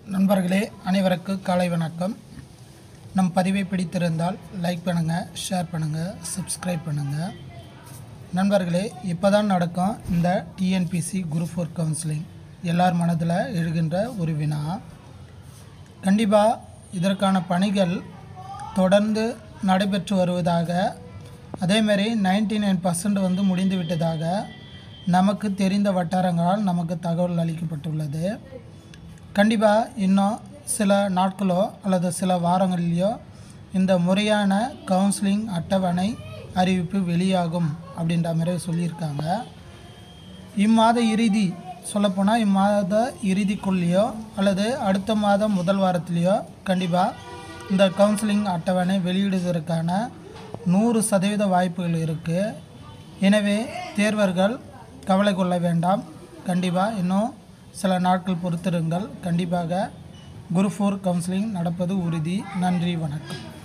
நண்பர்களே அனைவருக்கும் காலை வணக்கம் நம் பதிவை பிடித்திருந்தால் லைக் பண்ணுங்கள் ஷேர் பண்ணுங்கள் சப்ஸ்கிரைப் பண்ணுங்கள் நண்பர்களே இப்போ தான் நடக்கும் இந்த டிஎன்பிசி குரூப் ஃபோர் கவுன்சிலிங் எல்லார் மனதில் எழுகின்ற ஒரு வினா கண்டிப்பாக இதற்கான பணிகள் தொடர்ந்து நடைபெற்று வருவதாக அதேமாரி நைன்டி நைன் பர்சன்ட் வந்து முடிந்து விட்டதாக நமக்கு தெரிந்த வட்டாரங்களால் நமக்கு தகவல் அளிக்கப்பட்டுள்ளது கண்டிப்பாக இன்னும் சில நாட்களோ அல்லது சில வாரங்களிலேயோ இந்த முறையான கவுன்சிலிங் அட்டவணை அறிவிப்பு வெளியாகும் அப்படின்ற மாதிரி சொல்லியிருக்காங்க இம்மாத இறுதி சொல்லப்போனால் இம்மாத இறுதிக்குள்ளேயோ அல்லது அடுத்த மாதம் முதல் வாரத்திலேயோ கண்டிப்பாக இந்த கவுன்சிலிங் அட்டவணை வெளியிடுவதற்கான நூறு சதவீத வாய்ப்புகள் இருக்குது எனவே தேர்வர்கள் கவலை கொள்ள வேண்டாம் கண்டிப்பாக இன்னும் சில நாட்கள் பொறுத்திருங்கள் கண்டிப்பாக குரு ஃபோர் கவுன்சிலிங் நடப்பது உறுதி நன்றி வணக்கம்